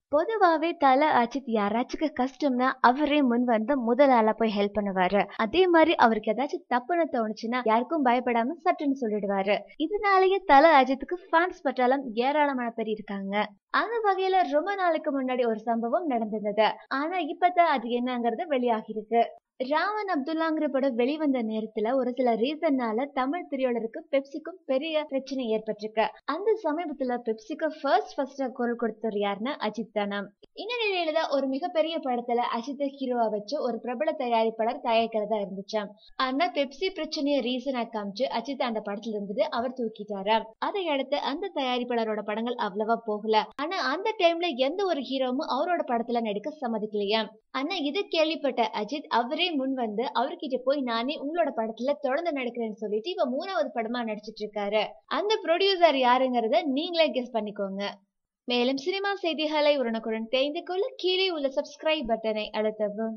பொதுவாவே தல அஜித் யாராச்சுக்கு கஷ்டம்னா அவரே முன் வந்து முதல் ஆளா போய் ஹெல்ப் பண்ணுவாரு அதே மாதிரி அவருக்கு ஏதாச்சும் தப்புன்னு தோணுச்சுன்னா யாருக்கும் பயப்படாம சட்டுன்னு சொல்லிடுவாரு இதனாலேயே தல அஜித்துக்கு ஃபேன்ஸ் பட்டாலும் ஏராளமான பேர் இருக்காங்க அந்த வகையில ரொம்ப நாளுக்கு முன்னாடி ஒரு சம்பவம் நடந்திருந்தது ஆனா இப்பதான் அது என்னங்கிறது வெளியாகிருக்கு ராவன் அப்துல்லாங்கிற படம் வெளிவந்த நேரத்துல ஒரு சில ரீசன்னால தமிழ் திரையுலருக்கு பெப்சிக்கும் பெரிய பிரச்சனை ஏற்பட்டிருக்கு அந்த சமீபத்துல பெப்சிக்கு ஃபர்ஸ்ட் ஃபர்ஸ்ட் குரல் கொடுத்தவர் யாருன்னா அஜித் தானா இந்த நிலையில தான் ஒரு மிகப்பெரிய படத்துல அஜித் ஹீரோவா வச்சு ஒரு பிரபல தயாரிப்பாளர் தயாரிக்கிறதா இருந்துச்சாம் ஆனா பெப்சி பிரச்சனைய ரீசனா காமிச்சு அஜித் அந்த படத்துல இருந்தது அவர் தூக்கிட்டாரா அதை அடுத்து அந்த தயாரிப்பாளரோட படங்கள் அவ்வளவா போகல ஆனா அந்த டைம்ல எந்த ஒரு ஹீரோவும் அவரோட படத்துல நடிக்க சம்மதிக்கலையா ஆனா இது கேள்விப்பட்ட அஜித் அவரே முன் வந்து அவர்கிட்ட போய் நானே உங்களோட படத்துல தொடர்ந்து நடிக்கிறேன்னு சொல்லிட்டு இப்ப மூணாவது படமா நடிச்சிட்டு இருக்காரு அந்த ப்ரொடியூசர் யாருங்கிறத நீங்களே கெஸ் பண்ணிக்கோங்க மேலும் சினிமா செய்திகளை உடனுக்குடன் தெரிந்து கொள்ள கீழே உள்ள சப்ஸ்கிரைப் பட்டனை அழுத்தவும்